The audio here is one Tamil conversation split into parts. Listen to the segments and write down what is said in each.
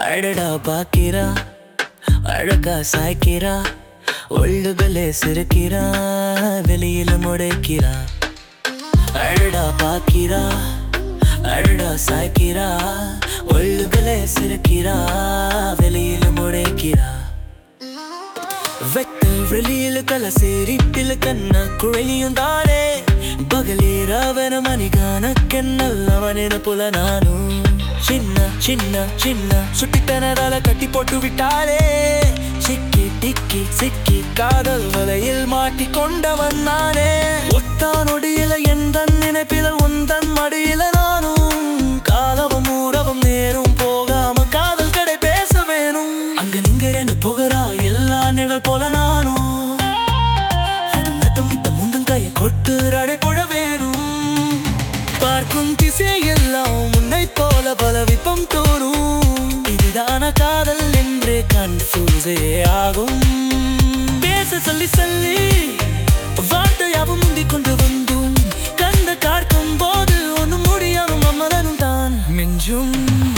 அடடா பாக்கிறா அழகா சாய்க்கிறா ஒழுகலே சிரிக்கிறா வெளியில முடைக்கிறா அழடா பாக்கிறா அழடா சாய்க்கிறா ஒழுகலே சிரிக்கிறா வெளியில முடைக்கிறா வெட்ட வெளியில கல சிரிப்பில கண்ண குழையும் தானே பகலீராவன மணிகானக்கென்னல்லவனின புல நானும் சின்ன சின்ன சின்ன சுட்டித்தனதால கட்டி போட்டு விட்டாளே சிக்கி டிக்கி சிக்கி காதல் வலையில் மாட்டி கொண்டவன் நானே ஒத்தானொடியில எந்த நினைப்பில உந்தன் மடியில நானும் காலவும் ஊரவும் நேரும் போகாம காதல் கடை பேச வேணும் அங்க நிங்க என்ன புகரா எல்லா நிழல் போல நானும் நட்டமிட்ட முந்தன் கையை கொட்டு அடை போட வேணும் பார்க்கும் திசையெல்லாம் உன்னை போல பல விப்பம் தோணும் இதுதான காதல் என்று கன்ஃபியூஸே ஆகும் பேச சொல்லி சொல்லி வார்த்தையாவும் முந்திக் கொண்டு வந்தும் கண்ட காட்டும் போது ஒன்றும் முடியாமல் மம்மதனும் தான் மிஞ்சும்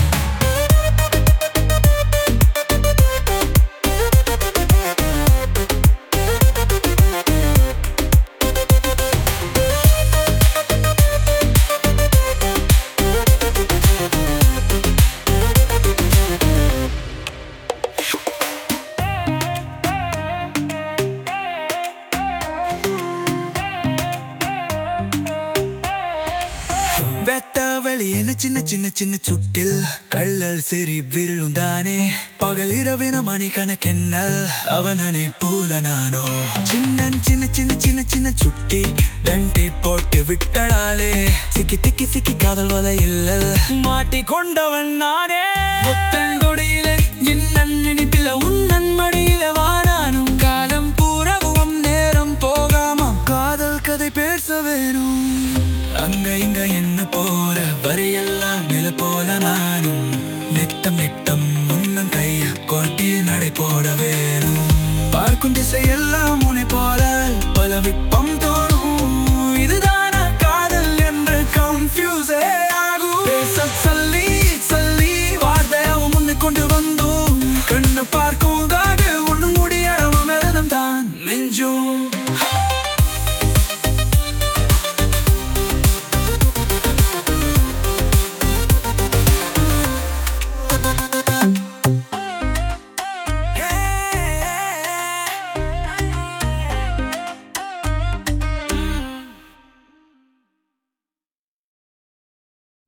வெட்ட வெளியேன சின்ன சின்ன சின்ன சுட்டில் கள்ளல் சிறி விழுந்தானே பகல் இரவின மணிக்கணக்கென்னல் அவனனை போல நானோ சின்ன சின்ன சின்ன சின்ன சின்ன சுட்டி தண்டி போட்டு விட்டடாலே சிக்கி திக்கி சிக்கி காதல் வலை இல்ல மாட்டி கொண்டவன் நானே புத்தங்கொடியிலே இன்னன் நினைப்பில உன்னன் மடியில வாரானும் காலம் பூரவும் நேரம் போகாம காதல் கதை பேச வேணும் அங்க இங்க என்ன போற வரியெல்லாம் நில போல நானும் நித்தம் நித்தம் முன்னம் கைய கொட்டி நடை போட வேணும் பார்க்கும் திசையெல்லாம் உன்னை போல பல விப்பம்